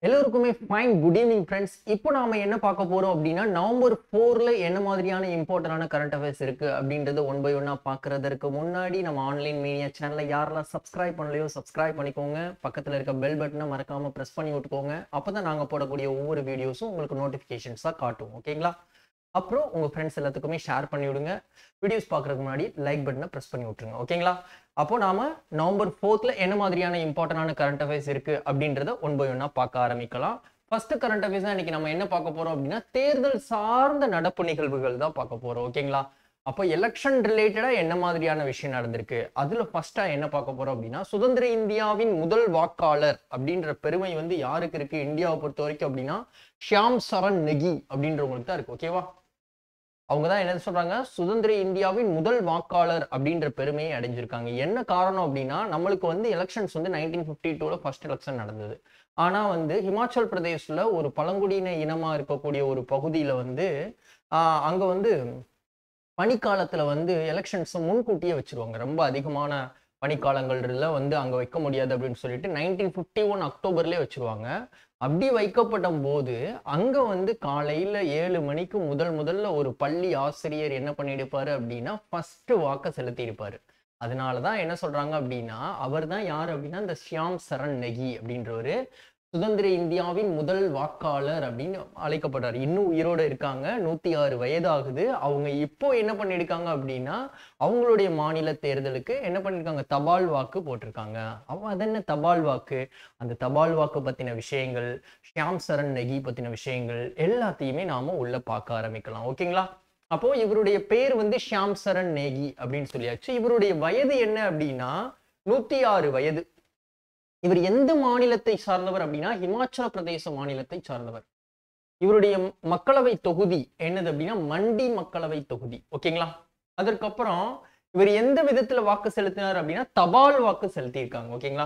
எல்லோருக்குமே fine good evening friends இப்போ நாம என்ன பார்க்க போறோம் அப்படின்னா நவம்பர் ஃபோர்ல என்ன மாதிரியான இம்பார்ட்டன்டான கரண்ட் அஃபேர்ஸ் இருக்கு அப்படின்றத ஒன் பை ஒன்னா பார்க்கறதற்கு முன்னாடி நம்ம ஆன்லைன் மீடியா சேனலை யாரெல்லாம் சப்ஸ்கிரைப் பண்ணலையோ சப்ஸ்கிரைப் பண்ணிக்கோங்க பக்கத்துல இருக்க பெல் பட்டனை மறக்காம ப்ரெஸ் பண்ணி விட்டுக்கோங்க அப்பதான் நாங்க போடக்கூடிய ஒவ்வொரு வீடியோஸும் உங்களுக்கு நோட்டிஃபிகேஷன்ஸாக காட்டும் ஓகேங்களா அப்புறம் உங்க ஃப்ரெண்ட்ஸ் எல்லாத்துக்குமே ஷேர் பண்ணி விடுங்க வீடியோஸ் பார்க்கறதுக்கு முன்னாடி லைக் பட்டனை ப்ரெஸ் பண்ணி விட்டுருங்க ஓகேங்களா அப்போ நாம நவம்பர் ஃபோர்த்ல என்ன மாதிரியான இம்பார்ட்டன்டான கரண்ட் அஃபேர்ஸ் இருக்கு அப்படின்றத ஒன் பை ஒன்னா பார்க்க ஆரம்பிக்கலாம் ஃபர்ஸ்ட் கரண்ட் அஃபேர்ஸ் தான் இன்னைக்கு நம்ம என்ன பார்க்க போறோம் அப்படின்னா தேர்தல் சார்ந்த நடப்பு நிகழ்வுகள் தான் பார்க்க போறோம் ஓகேங்களா அப்போ எலெக்ஷன் ரிலேட்டடா என்ன மாதிரியான விஷயம் நடந்திருக்கு அதுல ஃபர்ஸ்டா என்ன பார்க்க போறோம் அப்படின்னா சுதந்திர இந்தியாவின் முதல் வாக்காளர் அப்படின்ற பெருமை வந்து யாருக்கு இருக்கு இந்தியாவை பொறுத்த வரைக்கும் அப்படின்னா ஷியாம் சரண் நெகி அப்படின்றவங்களுக்கு தான் இருக்கு ஓகேவா அவங்க தான் என்ன சொல்றாங்க சுதந்திர இந்தியாவின் முதல் வாக்காளர் அப்படின்ற பெருமையை அடைஞ்சிருக்காங்க என்ன காரணம் அப்படின்னா நம்மளுக்கு வந்து எலெக்ஷன்ஸ் வந்து நைன்டீன் ஃபிஃப்டி டூல ஃபர்ஸ்ட் எலெக்ஷன் நடந்தது ஆனா வந்து ஹிமாச்சல் பிரதேஷ்ல ஒரு பழங்குடியின இனமா இருக்கக்கூடிய ஒரு பகுதியில வந்து ஆஹ் அங்க வந்து பனிக்காலத்துல வந்து எலெக்ஷன்ஸ் முன்கூட்டியே வச்சிருவாங்க ரொம்ப அதிகமான பனிக்காலங்கள்ல வந்து அங்க வைக்க முடியாது அப்படின்னு சொல்லிட்டு நைன்டீன் ஃபிஃப்டி ஒன் அக்டோபர்லேயே வச்சிருவாங்க அப்படி வைக்கப்பட்ட போது அங்க வந்து காலையில ஏழு மணிக்கு முதல் முதல்ல ஒரு பள்ளி ஆசிரியர் என்ன பண்ணியிருப்பாரு அப்படின்னா ஃபர்ஸ்ட் வாக்க செலுத்தி இருப்பாரு அதனாலதான் என்ன சொல்றாங்க அப்படின்னா அவர் தான் யார் அப்படின்னா இந்த ஷியாம் சரண் நெகி அப்படின்றவரு சுதந்திர இந்தியாவின் முதல் வாக்காளர் அப்படின்னு அழைக்கப்படுறாரு இன்னும் உயிரோட இருக்காங்க நூத்தி ஆறு வயதாகுது அவங்க இப்போ என்ன பண்ணிருக்காங்க அப்படின்னா அவங்களுடைய மாநில தேர்தலுக்கு என்ன பண்ணிருக்காங்க தபால் வாக்கு போட்டிருக்காங்க அவ அது என்ன தபால் வாக்கு அந்த தபால் வாக்கு பத்தின விஷயங்கள் ஷியாம் சரண் நெகி பத்தின விஷயங்கள் எல்லாத்தையுமே நாம உள்ள பார்க்க ஆரம்பிக்கலாம் ஓகேங்களா அப்போ இவருடைய பேர் வந்து ஷியாம் சரண் நேகி அப்படின்னு சொல்லியாச்சு இவருடைய வயது என்ன அப்படின்னா நூத்தி ஆறு வயது இவர் எந்த மாநிலத்தை சார்ந்தவர் அப்படின்னா இமாச்சல பிரதேச மாநிலத்தை சார்ந்தவர் இவருடைய மக்களவை தொகுதி என்னது அப்படின்னா மண்டி மக்களவை தொகுதி ஓகேங்களா அதற்கப்புறம் இவர் எந்த விதத்துல வாக்கு செலுத்தினார் அப்படின்னா தபால் வாக்கு செலுத்தியிருக்காங்க ஓகேங்களா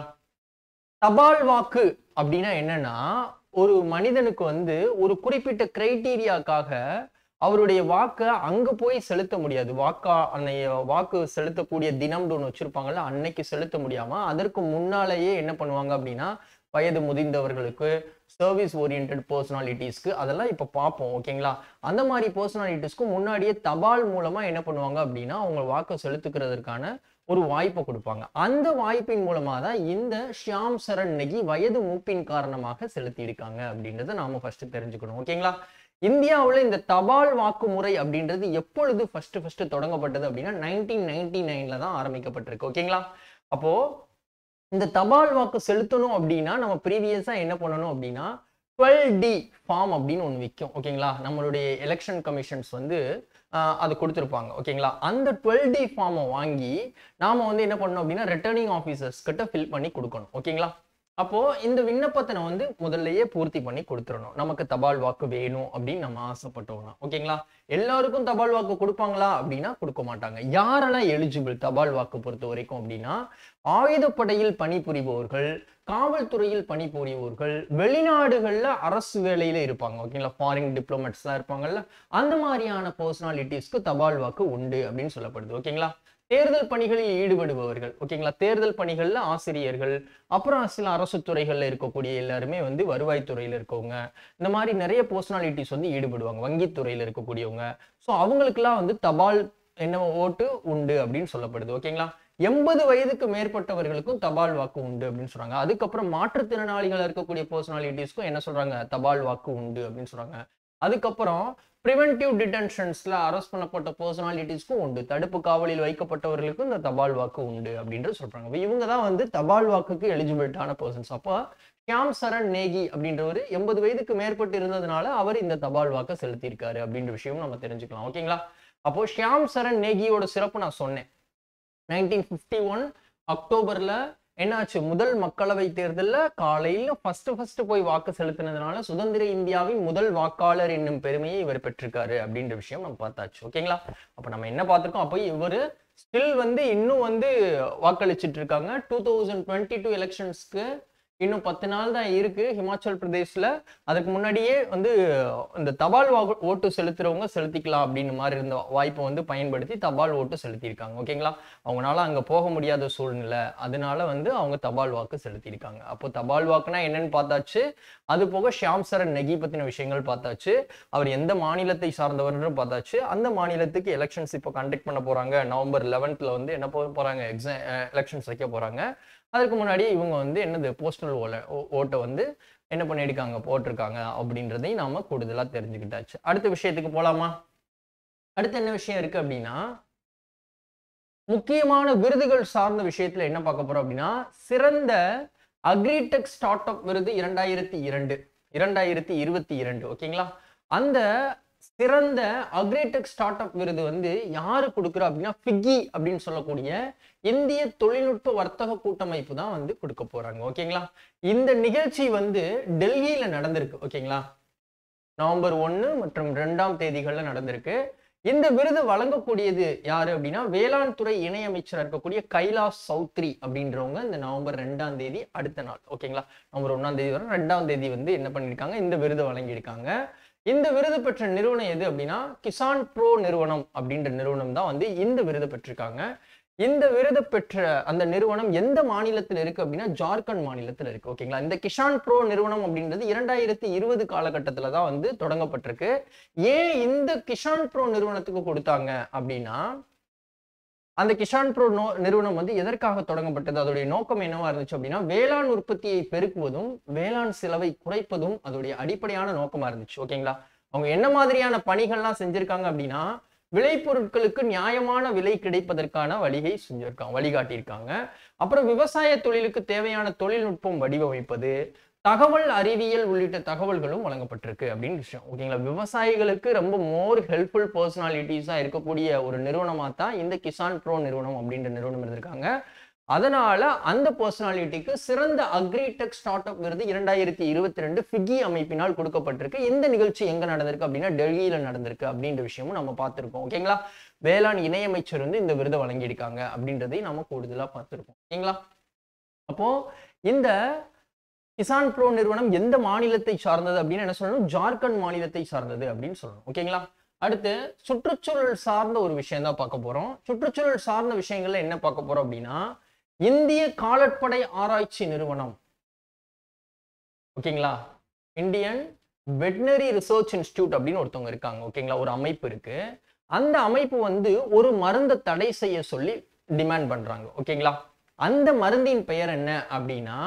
தபால் வாக்கு அப்படின்னா என்னன்னா ஒரு மனிதனுக்கு வந்து ஒரு குறிப்பிட்ட கிரைட்டீரியாக்காக அவருடைய வாக்கை அங்க போய் செலுத்த முடியாது வாக்கா அன்னைய வாக்கு செலுத்தக்கூடிய தினம்னு ஒன்று வச்சிருப்பாங்கல்ல அன்னைக்கு செலுத்த முடியாம அதற்கு முன்னாலேயே என்ன பண்ணுவாங்க அப்படின்னா வயது முதிர்ந்தவர்களுக்கு சர்வீஸ் ஓரியன்ட் பர்சனாலிட்டிஸ்க்கு அதெல்லாம் இப்போ பார்ப்போம் ஓகேங்களா அந்த மாதிரி பர்சனாலிட்டிஸ்க்கு முன்னாடியே தபால் மூலமா என்ன பண்ணுவாங்க அப்படின்னா அவங்க வாக்கு செலுத்துக்கிறதுக்கான ஒரு வாய்ப்பை கொடுப்பாங்க அந்த வாய்ப்பின் மூலமா தான் இந்த ஷியாம் சரண் நெகி வயது மூப்பின் காரணமாக செலுத்தி இருக்காங்க அப்படின்றத நாம ஃபர்ஸ்ட் தெரிஞ்சுக்கணும் ஓகேங்களா இந்தியாவில் இந்த தபால் வாக்கு முறை அப்படின்றது எப்பொழுது ஃபர்ஸ்ட் ஃபர்ஸ்ட் தொடங்கப்பட்டது அப்படின்னா நைன்டீன் நைன்டி நைன்ல தான் ஆரம்பிக்கப்பட்டிருக்கு ஓகேங்களா அப்போ இந்த தபால் வாக்கு செலுத்தணும் அப்படின்னா நம்ம ப்ரீவியஸா என்ன பண்ணணும் அப்படின்னா டுவெல் டி ஃபார்ம் அப்படின்னு ஒன்று விற்கும் ஓகேங்களா நம்மளுடைய எலெக்ஷன் கமிஷன்ஸ் வந்து அது கொடுத்துருப்பாங்க ஓகேங்களா அந்த டுவெல் டி ஃபார்மை வாங்கி நாம வந்து என்ன பண்ணணும் அப்படின்னா ரிட்டர்னிங் ஆஃபீஸர்ஸ் கிட்ட ஃபில் பண்ணி கொடுக்கணும் ஓகேங்களா அப்போ இந்த விண்ணப்பத்தை வந்து முதல்லயே பூர்த்தி பண்ணி கொடுத்துடணும் நமக்கு தபால் வாக்கு வேணும் அப்படின்னு நம்ம ஆசைப்பட்டோம்னா ஓகேங்களா எல்லாருக்கும் தபால் வாக்கு கொடுப்பாங்களா அப்படின்னா கொடுக்க மாட்டாங்க யாரெல்லாம் எலிஜிபிள் தபால் வாக்கு பொறுத்த வரைக்கும் அப்படின்னா ஆயுதப்படையில் பணிபுரிபவர்கள் காவல்துறையில் பணிபுரிபவர்கள் வெளிநாடுகள்ல அரசு வேலையில இருப்பாங்க ஓகேங்களா ஃபாரின் டிப்ளமேட்ஸ்லாம் இருப்பாங்கல்ல அந்த மாதிரியான பர்சனாலிட்டிஸ்க்கு தபால் வாக்கு உண்டு அப்படின்னு சொல்லப்படுது ஓகேங்களா தேர்தல் பணிகளில் ஈடுபடுபவர்கள் ஓகேங்களா தேர்தல் பணிகள்ல ஆசிரியர்கள் அப்புறம் சில அரசு துறைகள்ல இருக்கக்கூடிய எல்லாருமே வந்து வருவாய்த்துறையில இருக்கவங்க இந்த மாதிரி நிறைய பர்சனாலிட்டிஸ் வந்து ஈடுபடுவாங்க வங்கித்துறையில இருக்கக்கூடியவங்க ஸோ அவங்களுக்குலாம் வந்து தபால் என்ன ஓட்டு உண்டு அப்படின்னு சொல்லப்படுது ஓகேங்களா எண்பது வயதுக்கு மேற்பட்டவர்களுக்கும் தபால் வாக்கு உண்டு அப்படின்னு சொல்றாங்க அதுக்கப்புறம் மாற்றுத்திறனாளிகள் இருக்கக்கூடிய பர்சனாலிட்டிஸ்க்கும் என்ன சொல்றாங்க தபால் வாக்கு உண்டு அப்படின்னு சொல்றாங்க அதுக்கப்புறம் ப்ரிவென்டிவ் டிடென்ஷன்ஸ்ல அரெஸ்ட் பண்ணப்பட்ட பர்சனாலிட்டிஸ்க்கும் உண்டு தடுப்பு காவலில் வைக்கப்பட்டவர்களுக்கும் இந்த தபால் வாக்கு உண்டு அப்படின்றது சொல்றாங்க இவங்க தான் வந்து தபால் வாக்குக்கு எலிஜிபிலிட்டான பர்சன்ஸ் அப்போ ஷியாம் சரண் நேகி அப்படின்றவர் எண்பது வயதுக்கு மேற்பட்டு இருந்ததுனால அவர் இந்த தபால் வாக்கை செலுத்தியிருக்காரு அப்படின்ற விஷயம் நம்ம தெரிஞ்சுக்கலாம் ஓகேங்களா அப்போ ஷியாம் சரண் நேகியோட சிறப்பு நான் சொன்னேன் நைன்டீன் ஃபிஃப்டி ஒன் அக்டோபர்ல என்னாச்சு முதல் மக்களவை தேர்தலில் காலையில ஃபர்ஸ்ட் ஃபர்ஸ்ட் போய் வாக்கு செலுத்தினதுனால சுதந்திர இந்தியாவின் முதல் வாக்காளர் என்னும் பெருமையை இவர் பெற்றிருக்காரு அப்படின்ற விஷயம் நம்ம பார்த்தாச்சு ஓகேங்களா அப்ப நம்ம என்ன பார்த்திருக்கோம் அப்போ இவர் ஸ்டில் வந்து இன்னும் வந்து வாக்களிச்சிட்டு இருக்காங்க டூ தௌசண்ட் டுவெண்ட்டி டூ எலெக்ஷன்ஸ்க்கு இன்னும் பத்து நாள் தான் இருக்கு ஹிமாச்சல் பிரதேஷ்ல அதுக்கு முன்னாடியே வந்து இந்த தபால் வா- ஓட்டு செலுத்துறவங்க செலுத்திக்கலாம் அப்படின்னு மாதிரி இருந்த வாய்ப்பை வந்து பயன்படுத்தி தபால் ஓட்டு செலுத்தியிருக்காங்க ஓகேங்களா அவங்களால அங்க போக முடியாத சூழ்நிலை அதனால வந்து அவங்க தபால் வாக்கு செலுத்தியிருக்காங்க அப்போ தபால் வாக்குனா என்னன்னு பார்த்தாச்சு அது போக ஷியாம் சரண் நெகி பத்தின விஷயங்கள் பார்த்தாச்சு அவர் எந்த மாநிலத்தை சார்ந்தவர்னு பார்த்தாச்சு அந்த மாநிலத்துக்கு எலெக்ஷன்ஸ் இப்போ கண்டக்ட் பண்ண போறாங்க நவம்பர் லெவன்த்ல வந்து என்ன போக போறாங்க எக்ஸாம் எலெக்ஷன்ஸ் வைக்க போறாங்க அதுக்கு முன்னாடி இவங்க வந்து என்னது போஸ்டல் ஓல ஓட்டை வந்து என்ன பண்ணியிருக்காங்க போட்டிருக்காங்க அப்படின்றதையும் நாம கூடுதலா தெரிஞ்சுக்கிட்டாச்சு அடுத்த விஷயத்துக்கு போலாமா அடுத்து என்ன விஷயம் இருக்கு அப்படின்னா முக்கியமான விருதுகள் சார்ந்த விஷயத்துல என்ன பார்க்க போறோம் அப்படின்னா சிறந்த அக்ரிடெக் ஸ்டார்ட் அப் விருது இரண்டாயிரத்தி இரண்டு இரண்டாயிரத்தி இருபத்தி இரண்டு ஓகேங்களா அந்த சிறந்த அக்ரிடெக் ஸ்டார்ட் அப் விருது வந்து யாரு கொடுக்குறா அப்படின்னா ஃபிக்கி அப்படின்னு சொல்லக்கூடிய இந்திய தொழில்நுட்ப வர்த்தக கூட்டமைப்பு தான் வந்து கொடுக்க போறாங்க ஓகேங்களா இந்த நிகழ்ச்சி வந்து டெல்லியில நடந்திருக்கு ஓகேங்களா நவம்பர் ஒன்று மற்றும் ரெண்டாம் தேதிகள்ல நடந்திருக்கு இந்த விருது வழங்கக்கூடியது யாரு அப்படின்னா வேளாண் துறை இணையமைச்சராக இருக்கக்கூடிய கைலாஷ் சௌத்ரி அப்படின்றவங்க இந்த நவம்பர் ரெண்டாம் தேதி அடுத்த நாள் ஓகேங்களா நவம்பர் ஒன்றாம் தேதி வரை ரெண்டாம் தேதி வந்து என்ன பண்ணியிருக்காங்க இந்த விருது வழங்கியிருக்காங்க இந்த விருது பெற்ற நிறுவனம் எது அப்படின்னா கிசான் ப்ரோ நிறுவனம் அப்படின்ற நிறுவனம் தான் வந்து இந்த விருது பெற்றிருக்காங்க இந்த விருது பெற்ற அந்த நிறுவனம் எந்த மாநிலத்தில் இருக்கு அப்படின்னா ஜார்க்கண்ட் மாநிலத்தில் இருக்கு ஓகேங்களா இந்த கிஷான் ப்ரோ நிறுவனம் அப்படின்றது இரண்டாயிரத்தி இருபது காலகட்டத்தில் தான் வந்து தொடங்கப்பட்டிருக்கு ஏன் இந்த கிஷான் ப்ரோ நிறுவனத்துக்கு கொடுத்தாங்க அப்படின்னா அந்த கிஷான் ப்ரோ நோ நிறுவனம் வந்து எதற்காக தொடங்கப்பட்டது அதோடைய நோக்கம் என்னவா இருந்துச்சு அப்படின்னா வேளாண் உற்பத்தியை பெருக்குவதும் வேளாண் செலவை குறைப்பதும் அதோடைய அடிப்படையான நோக்கமா இருந்துச்சு ஓகேங்களா அவங்க என்ன மாதிரியான பணிகள்லாம் செஞ்சிருக்காங்க அப்படின்னா விளைபொருட்களுக்கு நியாயமான விலை கிடைப்பதற்கான வழிகை செஞ்சிருக்காங்க வழிகாட்டியிருக்காங்க அப்புறம் விவசாய தொழிலுக்கு தேவையான தொழில்நுட்பம் வடிவமைப்பது தகவல் அறிவியல் உள்ளிட்ட தகவல்களும் வழங்கப்பட்டிருக்கு அப்படின்னு விஷயம் ஓகேங்களா விவசாயிகளுக்கு ரொம்ப மோர் ஹெல்ப்ஃபுல் பர்சனாலிட்டிஸாக இருக்கக்கூடிய ஒரு நிறுவனமாக தான் இந்த கிசான் ப்ரோ நிறுவனம் அப்படின்ற நிறுவனம் இருந்திருக்காங்க அதனால அந்த பர்சனாலிட்டிக்கு சிறந்த அக்ரிடெக் ஸ்டார்ட் அப் விருது இரண்டாயிரத்தி இருபத்தி ரெண்டு ஃபிகி அமைப்பினால் கொடுக்கப்பட்டிருக்கு இந்த நிகழ்ச்சி எங்க நடந்திருக்கு அப்படின்னா டெல்லியில நடந்திருக்கு அப்படின்ற விஷயமும் நம்ம பார்த்திருக்கோம் ஓகேங்களா வேளாண் இணையமைச்சர் வந்து இந்த விருதை வழங்கியிருக்காங்க அப்படின்றதை நம்ம கூடுதலா பார்த்திருக்கோம் ஓகேங்களா அப்போ இந்த கிசான் ப்ரோ நிறுவனம் எந்த மாநிலத்தை சார்ந்தது அப்படின்னு என்ன சொல்லணும் ஜார்க்கண்ட் மாநிலத்தை சார்ந்தது அப்படின்னு சொல்லணும் ஓகேங்களா அடுத்து சுற்றுச்சூழல் சார்ந்த ஒரு விஷயம் தான் பார்க்க போறோம் சுற்றுச்சூழல் சார்ந்த விஷயங்கள்ல என்ன பார்க்க போறோம் அப்படின்னா இந்திய காலட்படை ஆராய்ச்சி நிறுவனம் ஓகேங்களா இந்தியன் வெட்டினரி ரிசர்ச் இன்ஸ்டியூட் அப்படின்னு ஒருத்தவங்க இருக்காங்க ஓகேங்களா ஒரு அமைப்பு இருக்கு அந்த அமைப்பு வந்து ஒரு மருந்தை தடை செய்ய சொல்லி டிமாண்ட் பண்றாங்க ஓகேங்களா அந்த மருந்தின் பெயர் என்ன அப்படின்னா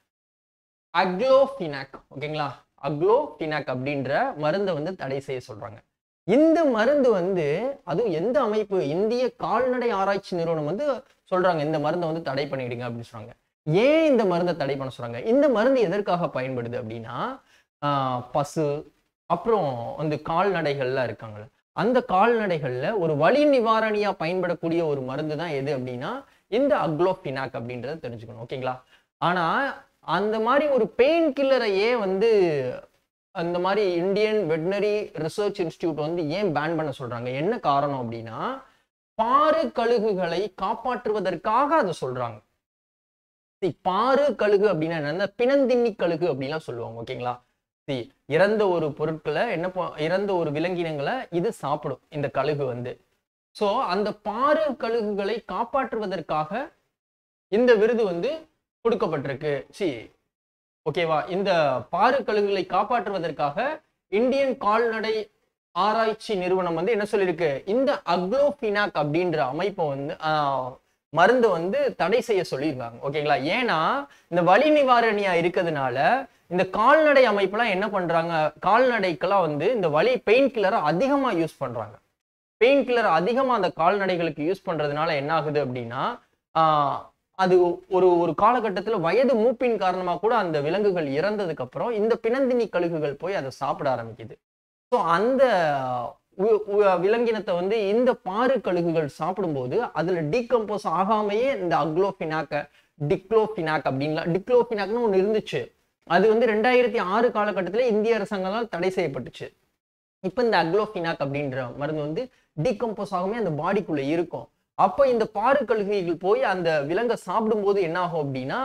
அக்ளோஃபினாக் ஓகேங்களா அக்ளோஃபினாக் அப்படின்ற மருந்தை வந்து தடை செய்ய சொல்றாங்க இந்த மருந்து வந்து அதுவும் எந்த அமைப்பு இந்திய கால்நடை ஆராய்ச்சி நிறுவனம் வந்து சொல்றாங்க இந்த மருந்தை வந்து தடை பண்ணிடுங்க அப்படின்னு சொல்றாங்க ஏன் இந்த மருந்தை தடை பண்ண சொல்றாங்க இந்த மருந்து எதற்காக பயன்படுது அப்படின்னா ஆஹ், பசு அப்புறம் வந்து கால்நடைகள்லாம் இருக்காங்கல்ல அந்த கால்நடைகள்ல ஒரு வலி நிவாரணியா பயன்படக்கூடிய ஒரு மருந்து தான் எது அப்படின்னா இந்த அக்ளோஃபினாக் அப்படின்றத தெரிஞ்சுக்கணும் ஓகேங்களா ஆனா அந்த மாதிரி ஒரு பெயின் கில்லரையே வந்து அந்த மாதிரி இந்தியன் வெட்டினரி ரிசர்ச் இன்ஸ்டியூட் வந்து ஏன் பேன் பண்ண சொல்றாங்க என்ன காரணம் அப்படின்னா பாரு கழுகுகளை காப்பாற்றுவதற்காக அதை சொல்றாங்க See, பாரு கழுகு அப்படின்னா என்ன இந்த பிணந்தின்னி கழுகு அப்படின்லாம் சொல்லுவாங்க ஓகேங்களா See, இறந்த ஒரு பொருட்களை என்ன ப- இறந்த ஒரு விலங்கினங்களை இது சாப்பிடும் இந்த கழுகு வந்து ஸோ அந்த பாரு கழுகுகளை காப்பாற்றுவதற்காக இந்த விருது வந்து கொடுக்கப்பட்டிருக்கு சி ஓகேவா இந்த பாரு கழுகுகளை காப்பாற்றுவதற்காக இந்தியன் கால்நடை ஆராய்ச்சி நிறுவனம் வந்து என்ன சொல்லியிருக்கு இந்த அக்ளோஃபினாக் அப்படின்ற அமைப்பை வந்து ஆஹ், மருந்து வந்து தடை செய்ய சொல்லியிருக்காங்க ஓகேங்களா ஏன்னா இந்த வலி நிவாரணியா இருக்கிறதுனால இந்த கால்நடை அமைப்புலாம் என்ன பண்றாங்க கால்நடைக்கெல்லாம் வந்து இந்த வலி பெயின் கில்லரை அதிகமா யூஸ் பண்றாங்க பெயின் கில்லர் அதிகமா அந்த கால்நடைகளுக்கு யூஸ் பண்றதுனால என்ன ஆகுது அப்படின்னா ஆஹ், அது ஒரு ஒரு காலகட்டத்துல வயது மூப்பின் காரணமா கூட அந்த விலங்குகள் இறந்ததுக்கு அப்புறம் இந்த பிணந்தினி கழுகுகள் போய் அதை சாப்பிட ஆரம்பிக்குது ஸோ அந்த உ- உ- விலங்கினத்தை வந்து இந்த பாரு கழுகுகள் சாப்பிடும்போது அதுல டீகம்போஸ் ஆகாமையே இந்த அக்ளோஃபினாக்க டிக்ளோஃபினாக் அப்படின்லாம் டிக்ளோஃபினாக்னு ஒன்று இருந்துச்சு அது வந்து ரெண்டாயிரத்தி ஆறு காலகட்டத்தில் இந்திய அரசாங்கத்தால் தடை செய்யப்பட்டுச்சு இப்போ இந்த அக்ளோஃபினாக் அப்படின்ற மருந்து வந்து டீகம்போஸ் ஆகாமே அந்த பாடிக்குள்ள இருக்கும் அப்போ இந்த பாரு கழுகுகள் போய் அந்த விலங்கை சாப்பிடும்போது என்ன ஆகும் அப்படின்னா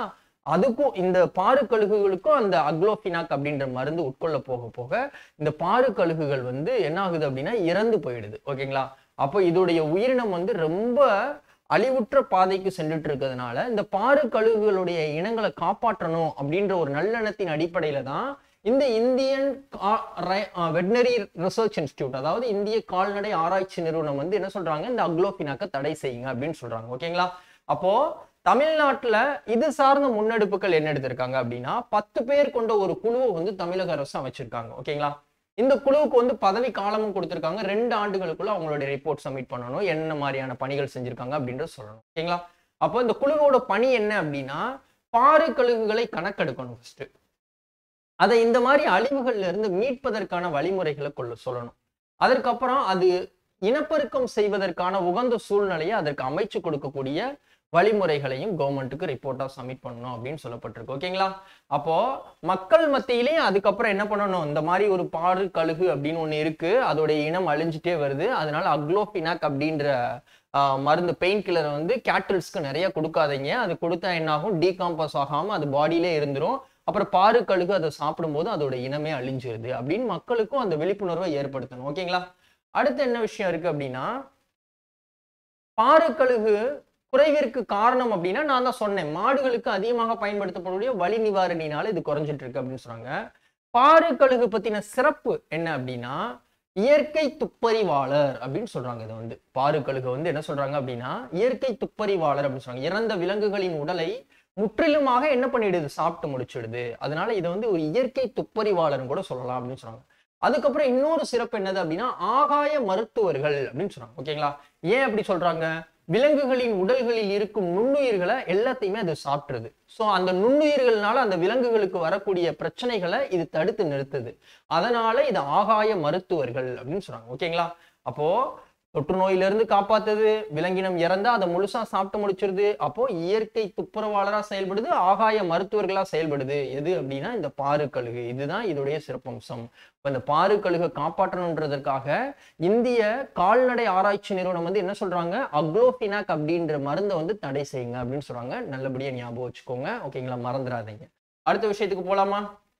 அதுக்கும் இந்த பாரு கழுகுகளுக்கும் அந்த அக்ளோஃபினாக் அப்படின்ற மருந்து உட்கொள்ள போக போக இந்த பாரு கழுகுகள் வந்து என்ன ஆகுது அப்படின்னா இறந்து போயிடுது ஓகேங்களா அப்போ இதோடைய உயிரினம் வந்து ரொம்ப அழிவுற்ற பாதைக்கு சென்றுட்டு இருக்கிறதுனால இந்த பாரு கழுகுகளுடைய இனங்களை காப்பாற்றணும் அப்படின்ற ஒரு நல்லெண்ணத்தின் அடிப்படையில தான் இந்த இந்தியன் வெட்னரி ரிசர்ச் இன்ஸ்டியூட் அதாவது இந்திய கால்நடை ஆராய்ச்சி நிறுவனம் வந்து என்ன சொல்றாங்க இந்த அக்ளோபினாக்க தடை செய்யுங்க அப்படின்னு சொல்றாங்க ஓகேங்களா அப்போ தமிழ்நாட்டுல இது சார்ந்த முன்னெடுப்புகள் என்ன எடுத்திருக்காங்க அப்படின்னா பத்து பேர் கொண்ட ஒரு குழுவை வந்து தமிழக அரசு அமைச்சிருக்காங்க ஓகேங்களா இந்த குழுவுக்கு வந்து பதவி காலமும் கொடுத்திருக்காங்க ரெண்டு ஆண்டுகளுக்குள்ள அவங்களுடைய ரிப்போர்ட் சப்மிட் பண்ணணும் என்ன மாதிரியான பணிகள் செஞ்சிருக்காங்க அப்படின்றத சொல்லணும் ஓகேங்களா அப்போ இந்த குழுவோட பணி என்ன அப்படின்னா பாறை கழுகுகளை கணக்கெடுக்கணும் ஃபர்ஸ்ட் அதை இந்த மாதிரி அழிவுகள்ல இருந்து மீட்பதற்கான வழிமுறைகளை கொள்ள சொல்லணும் அதற்கப்புறம் அது இனப்பெருக்கம் செய்வதற்கான உகந்த சூழ்நிலையை அதற்கு அமைச்சு கொடுக்கக்கூடிய வழிமுறைகளையும் கவர்மெண்ட்டுக்கு ரிப்போர்ட்டா சப்மிட் பண்ணணும் அப்படின்னு சொல்லப்பட்டிருக்கு ஓகேங்களா அப்போ மக்கள் மத்தியிலேயே அதுக்கப்புறம் என்ன பண்ணணும் இந்த மாதிரி ஒரு பாரு கழுகு அப்படின்னு ஒண்ணு இருக்கு அதோடைய இனம் அழிஞ்சிட்டே வருது அதனால அக்ளோபினாக் அப்படின்ற ஆஹ், மருந்து பெயின் கில்லரை வந்து கேட்டில்ஸ்க்கு நிறைய கொடுக்காதீங்க அது கொடுத்தா என்ன ஆகும் டீகாம்பஸ் ஆகாம அது பாடியிலே இருந்துரும் அப்புறம் பாரு கழுகு அதை சாப்பிடும்போது அதோட இனமே அழிஞ்சிருது அப்படின்னு மக்களுக்கும் அந்த விழிப்புணர்வை ஏற்படுத்தணும் ஓகேங்களா அடுத்து என்ன விஷயம் இருக்கு அப்படின்னா பாரு கழுகு குறைவிற்கு காரணம் அப்படின்னா நான் தான் சொன்னேன் மாடுகளுக்கு அதிகமாக பயன்படுத்தப்படக்கூடிய வலி நிவாரணினால இது குறைஞ்சிட்டு இருக்கு அப்படின்னு சொன்னாங்க பாரு கழுகு பத்தின சிறப்பு என்ன அப்படின்னா இயற்கை துப்பறிவாளர் அப்படின்னு சொல்றாங்க இதை வந்து பாரு கழுகு வந்து என்ன சொல்றாங்க அப்படின்னா இயற்கை துப்பறிவாளர் அப்படின்னு சொல்றாங்க இறந்த விலங்குகளின் உடலை முற்றிலுமாக என்ன பண்ணிடுது சாப்பிட்டு முடிச்சிடுது அதனால இதை வந்து ஒரு இயற்கை துப்பறிவாளர்னு கூட சொல்லலாம் அப்படின்னு சொன்னாங்க அதுக்கப்புறம் இன்னொரு சிறப்பு என்னது அப்படின்னா ஆகாய மருத்துவர்கள் அப்படின்னு சொல்றாங்க ஓகேங்களா ஏன் அப்படி சொல்றாங்க விலங்குகளின் உடல்களில் இருக்கும் நுண்ணுயிர்களை எல்லாத்தையுமே அது சாப்பிட்ருது ஸோ அந்த நுண்ணுயிர்கள்னால அந்த விலங்குகளுக்கு வரக்கூடிய பிரச்சனைகளை இது தடுத்து நிறுத்துது அதனால இது ஆகாய மருத்துவர்கள் அப்படின்னு சொல்றாங்க ஓகேங்களா அப்போ தொற்று நோயிலிருந்து காப்பாத்துது விலங்கினம் இறந்தா அதை முழுசா சாப்பிட்டு முடிச்சிருது அப்போ இயற்கை துப்புரவாளரா செயல்படுது ஆகாய மருத்துவர்களா செயல்படுது எது அப்படின்னா இந்த பாரு கழுகு இதுதான் இதோடைய சிறப்பம்சம் இப்ப இந்த பாரு கழுகை காப்பாற்றணுன்றதற்காக இந்திய கால்நடை ஆராய்ச்சி நிறுவனம் வந்து என்ன சொல்றாங்க அக்ளோபினாக் அப்படின்ற மருந்தை வந்து தடை செய்யுங்க அப்படின்னு சொல்றாங்க நல்லபடியா ஞாபகம் வச்சுக்கோங்க ஓகேங்களா மறந்துடாதீங்க அடுத்த விஷயத்துக்கு போலாமா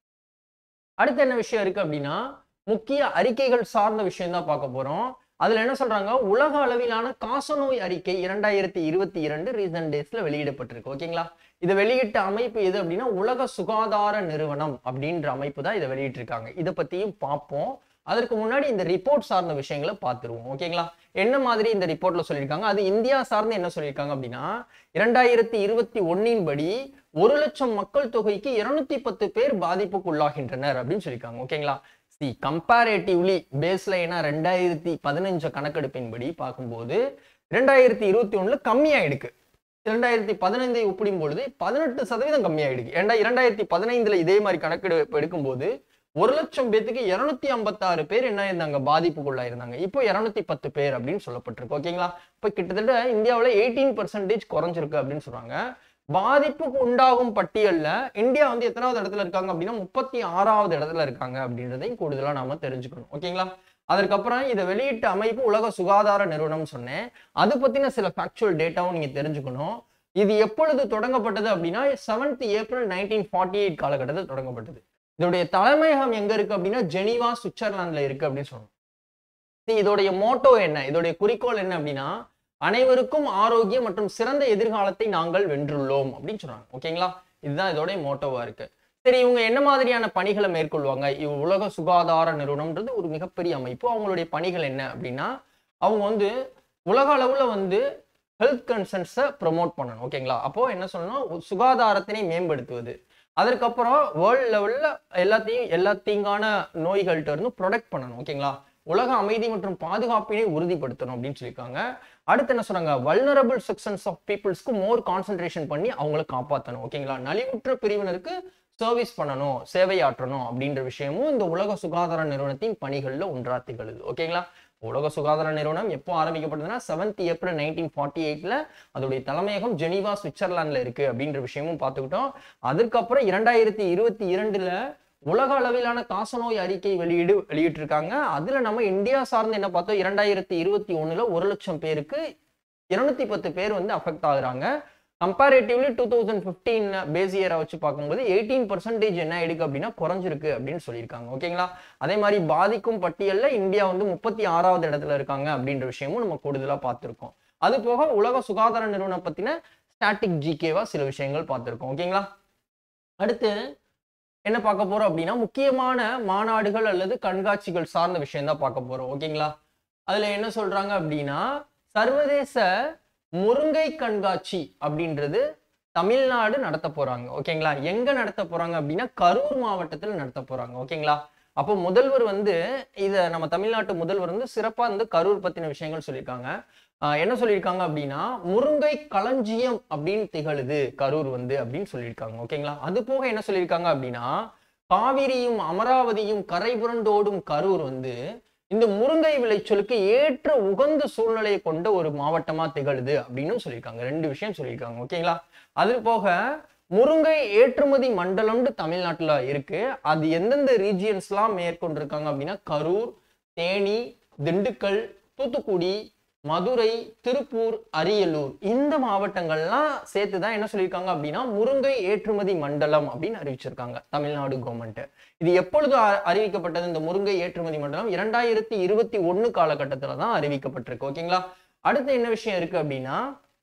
அடுத்து என்ன விஷயம் இருக்கு அப்படின்னா முக்கிய அறிக்கைகள் சார்ந்த விஷயம் தான் பார்க்க போறோம் அதுல என்ன சொல்றாங்க உலக அளவிலான காசநோய் அறிக்கை இரண்டாயிரத்தி இருபத்தி இரண்டு ரீசன்ட் டேஸ்ல வெளியிடப்பட்டிருக்கு ஓகேங்களா இதை வெளியிட்ட அமைப்பு எது அப்படின்னா உலக சுகாதார நிறுவனம் அப்படின்ற அமைப்பு தான் இதை வெளியிட்டிருக்காங்க இதை பத்தியும் பார்ப்போம் அதற்கு முன்னாடி இந்த ரிப்போர்ட் சார்ந்த விஷயங்களை பார்த்துருவோம் ஓகேங்களா என்ன மாதிரி இந்த ரிப்போர்ட்ல சொல்லியிருக்காங்க அது இந்தியா சார்ந்து என்ன சொல்லியிருக்காங்க அப்படின்னா இரண்டாயிரத்தி இருபத்தி ஒன்னின் படி ஒரு லட்சம் மக்கள் தொகைக்கு இருநூத்தி பத்து பேர் பாதிப்புக்கு உள்ளாகின்றனர் அப்படின்னு சொல்லியிருக்காங்க ஓகேங்களா சி கம்பேரேட்டிவ்லி பேஸ்லைனா ரெண்டாயிரத்தி பதினஞ்சு கணக்கெடுப்பின்படி பார்க்கும்போது ரெண்டாயிரத்தி இருபத்தி ஒண்ணுல கம்மியாயிடுக்கு இரண்டாயிரத்தி பதினைந்தை ஒப்பிடும் பொழுது பதினெட்டு சதவீதம் கம்மியாயிடுக்கு ஏன்டா இரண்டாயிரத்தி பதினைந்துல இதே மாதிரி கணக்கெடுப்பு எடுக்கும்போது ஒரு லட்சம் பேத்துக்கு இருநூத்தி ஐம்பத்தாறு பேர் என்ன இருந்தாங்க பாதிப்புக்குள்ளா இருந்தாங்க இப்போ இருநூத்தி பத்து பேர் அப்படின்னு சொல்லப்பட்டிருக்கு ஓகேங்களா இப்போ கிட்டத்தட்ட இந்தியாவில் எயிட்டீன் பர்சன்டேஜ் குறைஞ்சிருக்கு அப்படின்னு சொல்றாங்க பாதிப்புக்கு உண்டாகும் பட்டியல்ல இந்தியா வந்து எத்தனாவது இடத்துல இருக்காங்க அப்படின்னா முப்பத்தி ஆறாவது இடத்துல இருக்காங்க அப்படின்றதையும் கூடுதலா நாம தெரிஞ்சுக்கணும் ஓகேங்களா அதற்கப்புறம் இதை வெளியிட்ட அமைப்பு உலக சுகாதார நிறுவனம் சொன்னேன் அது பத்தின சில ஃபேக்சுவல் டேட்டாவும் நீங்க தெரிஞ்சுக்கணும் இது எப்பொழுது தொடங்கப்பட்டது அப்படின்னா seventh April nineteen forty eight காலகட்டத்தில் தொடங்கப்பட்டது இதோடைய தலைமையகம் எங்க இருக்கு அப்படின்னா ஜெனீவா சுவிட்சர்லாந்துல இருக்கு அப்படின்னு சொல்லணும் See, இதோடைய மோட்டோ என்ன இதோடைய குறிக்கோள் என்ன அப்படின்னா அனைவருக்கும் ஆரோக்கியம் மற்றும் சிறந்த எதிர்காலத்தை நாங்கள் வென்றுள்ளோம் அப்படின்னு சொல்றாங்க ஓகேங்களா இதுதான் இதோடைய மோட்டோவா இருக்கு சரி இவங்க என்ன மாதிரியான பணிகளை மேற்கொள்வாங்க இவ் உலக சுகாதார நிறுவனம்ன்றது ஒரு மிகப்பெரிய அமைப்பு அவங்களுடைய பணிகள் என்ன அப்படின்னா அவங்க வந்து உலக அளவுல வந்து ஹெல்த் கன்சர்ன்ஸை ப்ரொமோட் பண்ணணும் ஓகேங்களா அப்போ என்ன சொல்லணும் சுகாதாரத்தினை மேம்படுத்துவது அதற்கப்புறம் வேர்ல்ட் லெவல்ல எல்லாத்தையும் எல்லா தீங்கான நோய்கள்கிட்ட இருந்து ப்ரொடெக்ட் பண்ணணும் ஓகேங்களா உலக அமைதி மற்றும் பாதுகாப்பினை உறுதிப்படுத்தணும் அப்படின்னு சொல்லியிருக்காங்க அடுத்து என்ன சொன்னாங்க வல்னரபிள் செக்ஷன்ஸ் ஆஃப் பீப்புள்ஸ்க்கு மோர் கான்சென்ட்ரேஷன் பண்ணி அவங்கள காப்பாற்றணும் ஓகேங்களா நலிவுற்ற பிரிவினருக்கு சர்வீஸ் பண்ணணும் சேவையாற்றணும் அப்படின்ற விஷயமும் இந்த உலக சுகாதார நிறுவனத்தின் பணிகள்ல ஒன்றா திகழுது ஓகேங்களா உலக சுகாதார நிறுவனம் எப்போ ஆரம்பிக்கப்பட்டதுன்னா செவன்த் ஏப்ரல் நைன்டீன் ஃபார்ட்டி எயிட்ல அதோடைய தலைமையகம் ஜெனீவா சுவிட்சர்லாந்துல இருக்கு அப்படின்ற விஷயமும் பார்த்துக்கிட்டோம் அதுக்கப்புறம் இரண்டாயிரத்தி இருபத்தி இரண்டுல உலக அளவிலான காசநோய் அறிக்கை வெளியீடு வெளியிட்டிருக்காங்க அதுல நம்ம இந்தியா சார்ந்து என்ன பார்த்தோம் இரண்டாயிரத்தி இருபத்தி ஒண்ணுல ஒரு லட்சம் பேருக்கு இருநூத்தி பத்து பேர் வந்து அஃபெக்ட் ஆகுறாங்க comparatively two thousand fifteen base இயரை வச்சு பார்க்கும்போது எயிட்டீன் பர்சன்டேஜ் என்ன ஆயிடுக்கு அப்படின்னா குறைஞ்சிருக்கு அப்படின்னு சொல்லியிருக்காங்க ஓகேங்களா அதே மாதிரி பாதிக்கும் பட்டியலில் இந்தியா வந்து முப்பத்தி ஆறாவது இடத்துல இருக்காங்க அப்படின்ற விஷயமும் நம்ம கூடுதலாக பார்த்துருக்கோம் அது போக உலக சுகாதார நிறுவனம் பற்றின ஸ்டாட்டிக் ஜிகேவா சில விஷயங்கள் பார்த்துருக்கோம் ஓகேங்களா அடுத்து என்ன பார்க்க போறோம் அப்படின்னா முக்கியமான மாநாடுகள் அல்லது கண்காட்சிகள் சார்ந்த விஷயம் தான் பார்க்க போறோம் ஓகேங்களா அதுல என்ன சொல்றாங்க அப்படின்னா சர்வதேச முருங்கை கண்காட்சி அப்படின்றது தமிழ்நாடு நடத்த போறாங்க ஓகேங்களா எங்க நடத்த போறாங்க அப்படின்னா கரூர் மாவட்டத்தில் நடத்த போறாங்க ஓகேங்களா அப்போ முதல்வர் வந்து இதை நம்ம தமிழ்நாட்டு முதல்வர் வந்து சிறப்பா வந்து கரூர் பத்தின விஷயங்கள் சொல்லியிருக்காங்க ஆஹ் என்ன சொல்லியிருக்காங்க அப்படின்னா முருங்கை களஞ்சியம் அப்படின்னு திகழுது கரூர் வந்து அப்படின்னு சொல்லியிருக்காங்க ஓகேங்களா அது போக என்ன சொல்லியிருக்காங்க அப்படின்னா காவிரியும் அமராவதியும் கரை புரண்டோடும் கரூர் வந்து இந்த முருங்கை விளைச்சலுக்கு ஏற்ற உகந்த சூழ்நிலையை கொண்ட ஒரு மாவட்டமா திகழுது அப்படின்னு சொல்லியிருக்காங்க ரெண்டு விஷயம் சொல்லியிருக்காங்க ஓகேங்களா அது போக முருங்கை ஏற்றுமதி மண்டலம்னு தமிழ்நாட்டுல இருக்கு அது எந்தெந்த ரீஜியன்ஸ்லாம் மேற்கொண்டிருக்காங்க அப்படின்னா கரூர் தேனி திண்டுக்கல் தூத்துக்குடி மதுரை திருப்பூர் அரியலூர் இந்த மாவட்டங்கள்லாம் சேர்த்து தான் என்ன சொல்லியிருக்காங்க அப்படின்னா முருங்கை ஏற்றுமதி மண்டலம் அப்படின்னு அறிவிச்சிருக்காங்க தமிழ்நாடு கவர்மெண்ட் இது எப்பொழுது அ- அறிவிக்கப்பட்டது இந்த முருங்கை ஏற்றுமதி மண்டலம் இரண்டாயிரத்தி இருபத்தி ஒண்ணு காலகட்டத்துல தான் அறிவிக்கப்பட்டிருக்கு ஓகேங்களா அடுத்து என்ன விஷயம் இருக்கு அப்படின்னா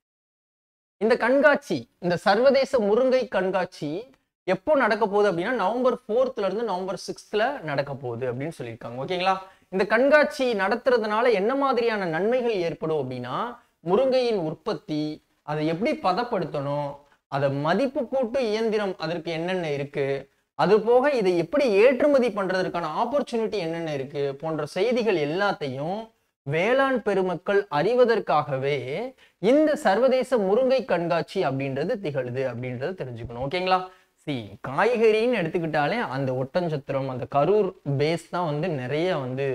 இந்த கண்காட்சி இந்த சர்வதேச முருங்கை கண்காட்சி எப்போ நடக்க போகுது அப்படின்னா நவம்பர் ஃபோர்த்ல இருந்து நவம்பர் சிக்ஸ்த்ல நடக்க போகுது அப்படின்னு சொல்லியிருக்காங்க ஓகேங்களா இந்த கண்காட்சி நடத்துறதுனால என்ன மாதிரியான நன்மைகள் ஏற்படும் அப்படின்னா முருங்கையின் உற்பத்தி அதை எப்படி பதப்படுத்தணும் அதை மதிப்பு கூட்டு இயந்திரம் அதற்கு என்னென்ன இருக்கு அது போக இதை எப்படி ஏற்றுமதி பண்றதற்கான ஆப்பர்ச்சுனிட்டி என்னென்ன இருக்கு போன்ற செய்திகள் எல்லாத்தையும் வேளாண் பெருமக்கள் அறிவதற்காகவே இந்த சர்வதேச முருங்கை கண்காட்சி அப்படின்றது திகழுது அப்படின்றத தெரிஞ்சுக்கணும் ஓகேங்களா சி காய்கறின்னு எடுத்துக்கிட்டாலே அந்த ஒட்டஞ்சத்திரம் அந்த கரூர் பேஸ் தான் வந்து நிறைய வந்து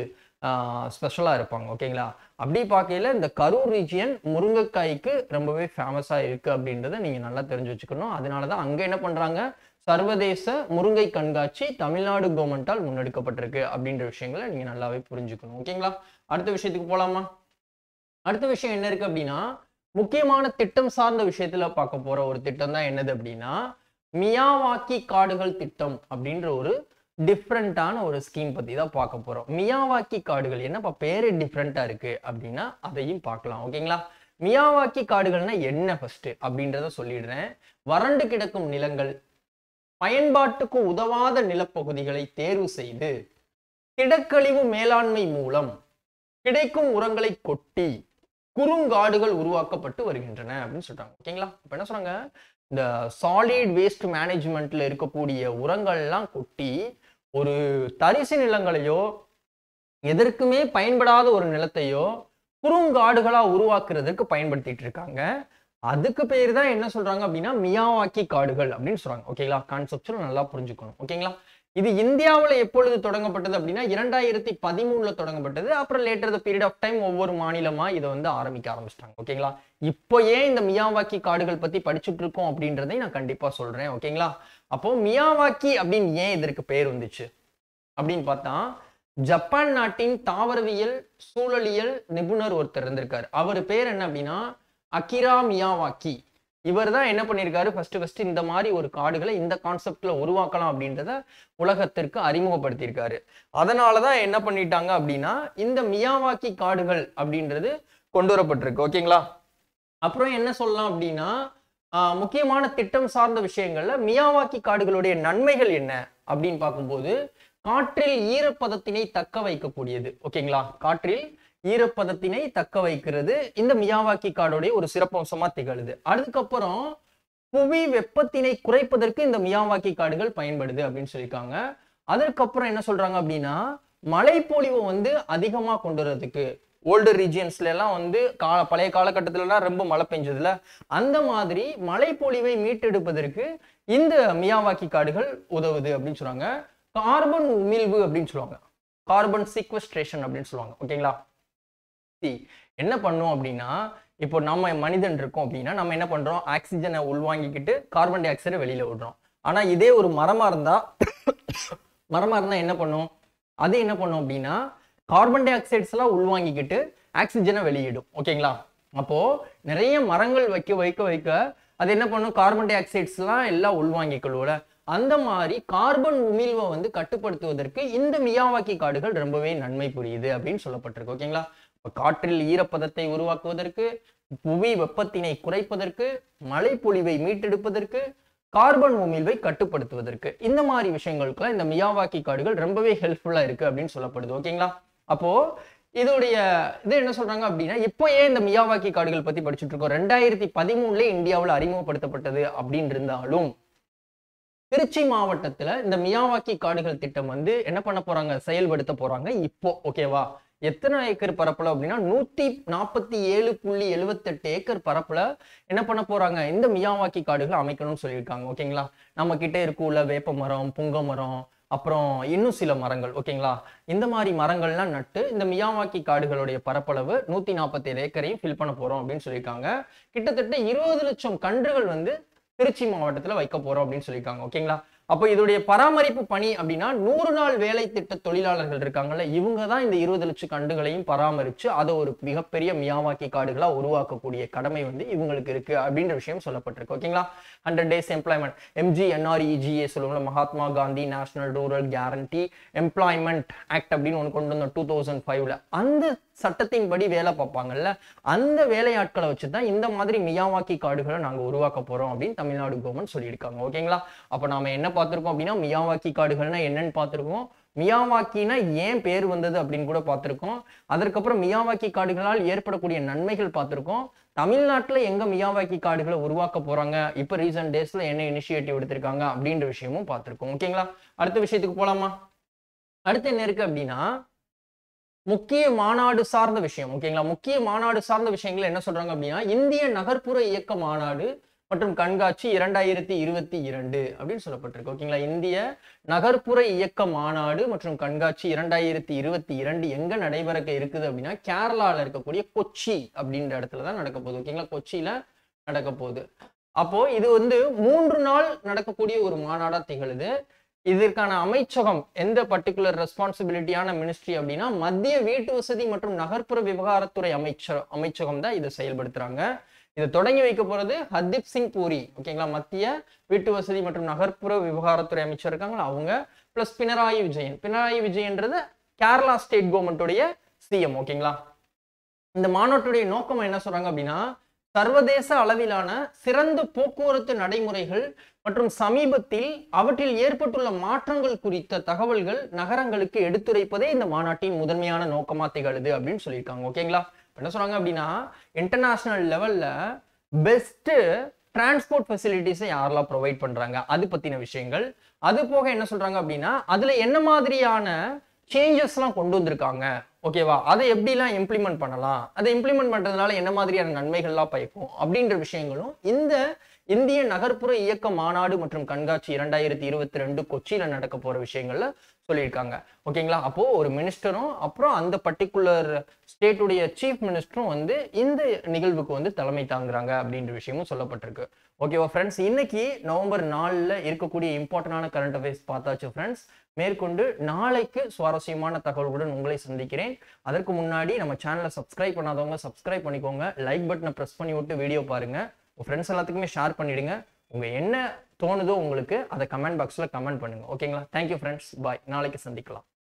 ஸ்பெஷலாக இருப்பாங்க ஓகேங்களா அப்படி பார்க்கையில இந்த கரூர் ரீஜியன் முருங்கைக்காய்க்கு ரொம்பவே ஃபேமஸாக இருக்கு அப்படின்றத நீங்கள் நல்லா தெரிஞ்சு வச்சுக்கணும் அதனால தான் அங்கே என்ன பண்ணுறாங்க சர்வதேச முருங்கை கண்காட்சி தமிழ்நாடு கவர்மெண்டால் முன்னெடுக்கப்பட்டிருக்கு அப்படின்ற விஷயங்களை நீங்கள் நல்லாவே புரிஞ்சுக்கணும் ஓகேங்களா அடுத்த விஷயத்துக்கு போகலாமா அடுத்த விஷயம் என்ன இருக்கு அப்படின்னா முக்கியமான திட்டம் சார்ந்த விஷயத்துல பார்க்க போற ஒரு திட்டம் தான் என்னது அப்படின்னா மியாவாக்கி காடுகள் திட்டம் அப்படின்ற ஒரு டிஃப்ரெண்டான ஒரு ஸ்கீம் பத்தி தான் பார்க்க போறோம் மியாவாக்கி காடுகள் என்னப்பா பேரு டிஃப்ரெண்டா இருக்கு அப்படின்னா அதையும் பார்க்கலாம் ஓகேங்களா மியாவாக்கி காடுகள்னா என்ன ஃபர்ஸ்ட் அப்படின்றத சொல்லிடுறேன் வறண்டு கிடக்கும் நிலங்கள் பயன்பாட்டுக்கு உதவாத நிலப்பகுதிகளை தேர்வு செய்து திடக்கழிவு மேலாண்மை மூலம் கிடைக்கும் உரங்களை கொட்டி குறுங்காடுகள் உருவாக்கப்பட்டு வருகின்றன அப்படின்னு சொல்றாங்க ஓகேங்களா இப்ப என்ன சொல்றாங்க இந்த சாலிட் வேஸ்ட் மேனேஜ்மெண்ட்ல இருக்கக்கூடிய உரங்கள்லாம் கொட்டி ஒரு தரிசு நிலங்களையோ எதற்குமே பயன்படாத ஒரு நிலத்தையோ குறுங்காடுகளா உருவாக்குறதுக்கு பயன்படுத்திட்டு இருக்காங்க அதுக்கு பேர் தான் என்ன சொல்றாங்க அப்படின்னா மியாவாக்கி காடுகள் அப்படின்னு சொல்றாங்க ஓகேங்களா கான்செப்ட்ல நல்லா புரிஞ்சுக்கணும் ஓகேங்களா இது இந்தியாவுல எப்பொழுது தொடங்கப்பட்டது அப்படின்னா இரண்டாயிரத்தி பதிமூணுல தொடங்கப்பட்டது அப்புறம் later the period of time ஒவ்வொரு மாநிலமா இதை வந்து ஆரம்பிக்க ஆரம்பிச்சிட்டாங்க ஓகேங்களா இப்போ ஏன் இந்த மியாவாக்கி காடுகள் பத்தி படிச்சுட்டு இருக்கோம் அப்படின்றதை நான் கண்டிப்பா சொல்றேன் ஓகேங்களா அப்போ மியாவாக்கி அப்படின்னு ஏன் இதற்கு பேர் வந்துச்சு அப்படின்னு பார்த்தா ஜப்பான் நாட்டின் தாவரவியல் சூழலியல் நிபுணர் ஒருத்தர் இருந்திருக்காரு அவர் பேர் என்ன அப்படின்னா அகிரா மியாவாக்கி இவர் தான் என்ன பண்ணியிருக்காரு ஃபர்ஸ்ட் ஃபர்ஸ்ட் இந்த மாதிரி ஒரு காடுகளை இந்த கான்செப்ட்ல உருவாக்கலாம் அப்படின்றத உலகத்திற்கு அறிமுகப்படுத்தியிருக்காரு அதனால தான் என்ன பண்ணிட்டாங்க அப்படின்னா இந்த மியாவாக்கி காடுகள் அப்படின்றது கொண்டு வரப்பட்டிருக்கு ஓகேங்களா அப்புறம் என்ன சொல்லலாம் அப்படின்னா ஆஹ், முக்கியமான திட்டம் சார்ந்த விஷயங்கள்ல மியாவாக்கி காடுகளுடைய நன்மைகள் என்ன அப்படின்னு பார்க்கும்போது காற்றில் ஈரப்பதத்தினை தக்க வைக்கக்கூடியது ஓகேங்களா காற்றில் ஈரப்பதத்தினை தக்க வைக்கிறது இந்த மியாவாக்கி காடுடைய ஒரு சிறப்பம்சமா திகழுது அதுக்கப்புறம் புவி வெப்பத்தினை குறைப்பதற்கு இந்த மியாவாக்கி காடுகள் பயன்படுது அப்படின்னு சொல்லியிருக்காங்க அதற்கப்புறம் என்ன சொல்றாங்க அப்படின்னா மழைப்பொழிவு வந்து அதிகமா கொண்டு வரதுக்கு ஓல்டு ரீஜியன்ஸ்ல எல்லாம் வந்து கா பழைய காலகட்டத்திலலாம் ரொம்ப மழை பெஞ்சதுல அந்த மாதிரி மழைப்பொழிவை மீட்டெடுப்பதற்கு இந்த மியாவாக்கி காடுகள் உதவுது அப்படின்னு சொல்றாங்க கார்பன் உமிழ்வு அப்படின்னு சொல்லுவாங்க கார்பன் சீக்வஸ்ட்ரேஷன் அப்படின்னு சொல்லுவாங்க ஓகேங்களா See, என்ன பண்ணோம் அப்படின்னா இப்போ நம்ம மனிதன் இருக்கோம் அப்படின்னா நம்ம என்ன பண்றோம் ஆக்சிஜனை உள்வாங்கிக்கிட்டு கார்பன் டை ஆக்சைடை வெளியில விடுறோம் ஆனா இதே ஒரு மரமா இருந்தா மரமா இருந்தா என்ன பண்ணும் அது என்ன பண்ணும் அப்படின்னா கார்பன் டை ஆக்சைட்ஸ் எல்லாம் உள்வாங்கிக்கிட்டு ஆக்சிஜனை வெளியிடும் ஓகேங்களா அப்போ நிறைய மரங்கள் வைக்க வைக்க வைக்க அது என்ன பண்ணும் கார்பன் டை ஆக்சைட்ஸ்லாம் எல்லாம் உள்வாங்கிக்கொள்ளும்ல அந்த மாதிரி கார்பன் உமிழ்வை வந்து கட்டுப்படுத்துவதற்கு இந்த மியாவாக்கி காடுகள் ரொம்பவே நன்மை புரியுது அப்படின்னு சொல்லப்பட்டிருக்கு ஓகேங்களா இப்ப காற்றில் ஈரப்பதத்தை உருவாக்குவதற்கு புவி வெப்பத்தினை குறைப்பதற்கு மழைப்பொழிவை மீட்டெடுப்பதற்கு கார்பன் உமிழ்வை கட்டுப்படுத்துவதற்கு இந்த மாதிரி விஷயங்களுக்குலாம் இந்த மியாவாக்கி காடுகள் ரொம்பவே ஹெல்ப்ஃபுல்லா இருக்கு அப்படின்னு சொல்லப்படுது ஓகேங்களா அப்போ இதோடைய இது என்ன சொல்றாங்க அப்படின்னா இப்போ ஏன் இந்த மியாவாக்கி காடுகள் பத்தி படிச்சுட்டு இருக்கோம் ரெண்டாயிரத்தி பதிமூணுல இந்தியாவில் அறிமுகப்படுத்தப்பட்டது அப்படின்னு இருந்தாலும் திருச்சி மாவட்டத்துல இந்த மியாவாக்கி காடுகள் திட்டம் வந்து என்ன பண்ண போறாங்க செயல்படுத்த போறாங்க இப்போ ஓகேவா எத்தனை ஏக்கர் பரப்புல அப்படின்னா நூத்தி நாற்பத்தி ஏழு புள்ளி எழுவத்தெட்டு ஏக்கர் பரப்புல என்ன பண்ண போறாங்க இந்த மியாவாக்கி காடுகள் அமைக்கணும்னு சொல்லியிருக்காங்க ஓகேங்களா நம்ம கிட்ட இருக்குள்ள வேப்ப மரம் புங்க மரம் அப்புறம் இன்னும் சில மரங்கள் ஓகேங்களா இந்த மாதிரி மரங்கள்லாம் நட்டு இந்த மியாவாக்கி காடுகளுடைய பரப்பளவு நூத்தி நாற்பத்தி ஏழு ஏக்கரையும் ஃபில் பண்ண போறோம் அப்படின்னு சொல்லியிருக்காங்க கிட்டத்தட்ட இருபது லட்சம் கன்றுகள் வந்து திருச்சி மாவட்டத்துல வைக்க போறோம் அப்படின்னு சொல்லியிருக்காங்க ஓகேங்களா அப்போ இதோடைய பராமரிப்பு பணி அப்படின்னா நூறு நாள் வேலை திட்ட தொழிலாளர்கள் இருக்காங்கல்ல இவங்க தான் இந்த இருபது லட்சம் கண்டுகளையும் பராமரிச்சு அதை ஒரு மிகப்பெரிய மியாவாக்கி காடுகளா உருவாக்கக்கூடிய கடமை வந்து இவங்களுக்கு இருக்கு அப்படின்ற விஷயம் சொல்லப்பட்டிருக்கு ஓகேங்களா hundred days employment MG NREGA சொல்லுவோம்ல Mahatma Gandhi national rural guarantee employment act அப்படின்னு ஒன்று கொண்டு வந்தோம் டூ தௌசண்ட் ஃபைவ்ல அந்த சட்டத்தின்படி வேலை பார்ப்பாங்கல்ல அந்த வேலையாட்களை வச்சு தான் இந்த மாதிரி மியாவாக்கி காடுகளை நாங்கள் உருவாக்க போறோம் அப்படின்னு தமிழ்நாடு கவர்மெண்ட் சொல்லியிருக்காங்க ஓகேங்களா அப்போ நாம என்ன பார்த்துருக்கோம் அப்படின்னா மியாவாக்கி காடுகள்னா என்னன்னு பார்த்துருக்கோம் மியாவாக்கினா ஏன் பேர் வந்தது அப்படின்னு கூட பார்த்துருக்கோம் அதற்கப்புறம் மியாவாக்கி காடுகளால் ஏற்படக்கூடிய நன்மைகள் பார்த்துருக்கோம் தமிழ்நாட்டில் எங்க மியாவாக்கி காடுகளை உருவாக்க போறாங்க இப்போ ரீசன்ட் டேஸ்ல என்ன இனிஷியேட்டிவ் எடுத்திருக்காங்க அப்படின்ற விஷயமும் பார்த்துருக்கோம் ஓகேங்களா அடுத்த விஷயத்துக்கு போலாமா அடுத்து என்ன இருக்கு அப்படின்னா முக்கிய மாநாடு சார்ந்த விஷயம் ஓகேங்களா முக்கிய மாநாடு சார்ந்த விஷயங்கள் என்ன சொல்றாங்க அப்படின்னா இந்திய நகர்ப்புற இயக்க மாநாடு மற்றும் கண்காட்சி இரண்டாயிரத்தி இருபத்தி இரண்டு அப்படின்னு சொல்லப்பட்டிருக்கு ஓகேங்களா இந்திய நகர்ப்புற இயக்க மாநாடு மற்றும் கண்காட்சி இரண்டாயிரத்தி இருபத்தி இரண்டு எங்க நடைபெற இருக்குது அப்படின்னா கேரளால இருக்கக்கூடிய கொச்சி அப்படின்ற இடத்துல தான் நடக்க போகுது ஓகேங்களா கொச்சியில நடக்க போகுது அப்போ இது வந்து மூன்று நாள் நடக்கக்கூடிய ஒரு மாநாடா திகழுது இதற்கான அமைச்சகம் எந்த பர்டிகுலர் ரெஸ்பான்சிபிலிட்டியான மினிஸ்ட்ரி அப்படின்னா மத்திய வீட்டு வசதி மற்றும் நகர்ப்புற விவகாரத்துறை அமைச்சர் அமைச்சகம் தான் இதை செயல்படுத்துறாங்க இதை தொடங்கி வைக்க போறது ஹர்தீப் சிங் பூரி ஓகேங்களா மத்திய வீட்டு வசதி மற்றும் நகர்ப்புற விவகாரத்துறை அமைச்சர் இருக்காங்களா அவங்க பிளஸ் பினராயி விஜயன் பினராயி விஜயன்றது கேரளா ஸ்டேட் கவர்மெண்ட்டுடைய சிஎம் ஓகேங்களா இந்த மாநாட்டுடைய நோக்கம் என்ன சொல்றாங்க அப்படின்னா சர்வதேச அளவிலான சிறந்த போக்குவரத்து நடைமுறைகள் மற்றும் சமீபத்தில் அவற்றில் ஏற்பட்டுள்ள மாற்றங்கள் குறித்த தகவல்கள் நகரங்களுக்கு எடுத்துரைப்பதே இந்த மாநாட்டின் முதன்மையான நோக்கமா திகழுது அப்படின்னு சொல்லியிருக்காங்க ஓகேங்களா என்ன சொல்றாங்க அப்படின்னா இன்டர்நேஷனல் லெவல்ல பெஸ்ட் டிரான்ஸ்போர்ட் ஃபெசிலிட்டிஸை யாரெல்லாம் ப்ரொவைட் பண்றாங்க அது பத்தின விஷயங்கள் அது போக என்ன சொல்றாங்க அப்படின்னா அதுல என்ன மாதிரியான சேஞ்சஸ்லாம் கொண்டு வந்திருக்காங்க ஓகேவா அதை எப்படிலாம் இம்ப்ளிமெண்ட் பண்ணலாம் அதை இம்ப்ளிமெண்ட் பண்றதுனால என்ன மாதிரியான நன்மைகள்லாம் பயக்கும் அப்படின்ற விஷயங்களும் இந்த இந்திய நகர்ப்புற இயக்க மாநாடு மற்றும் கண்காட்சி இரண்டாயிரத்தி இருபத்தி ரெண்டு கொச்சியில நடக்க போற விஷயங்கள்ல சொல்லியிருக்காங்க ஓகேங்களா அப்போ ஒரு மினிஸ்டரும் அப்புறம் அந்த பர்டிகுலர் ஸ்டேட்டுடைய சீஃப் மினிஸ்டரும் வந்து இந்த நிகழ்வுக்கு வந்து தலைமை தாங்குறாங்க அப்படின்ற விஷயமும் சொல்லப்பட்டிருக்கு ஓகேவா ஃப்ரெண்ட்ஸ் இன்னைக்கு நவம்பர் நாலில் இருக்கக்கூடிய இம்பார்ட்டண்டான கரண்ட் அஃபேர்ஸ் பார்த்தாச்சு ஃப்ரெண்ட்ஸ் மேற்கொண்டு நாளைக்கு சுவாரஸ்யமான தகவல்களுடன் உங்களை சந்திக்கிறேன் அதற்கு முன்னாடி நம்ம சேனலை சப்ஸ்கிரைப் பண்ணாதவங்க சப்ஸ்கிரைப் பண்ணிக்கோங்க லைக் பட்டனை ப்ரெஸ் பண்ணி விட்டு வீடியோ பாருங்க உங்க ஃப்ரெண்ட்ஸ் எல்லாத்துக்குமே ஷேர் பண்ணிடுங்க உங்க என்ன தோணுதோ உங்களுக்கு அதை கமெண்ட் பாக்ஸ்ல கமெண்ட் பண்ணுங்க ஓகேங்களா தேங்க்யூ ஃப்ரெண்ட்ஸ் பாய் நாளைக்கு சந்திக்கலாம்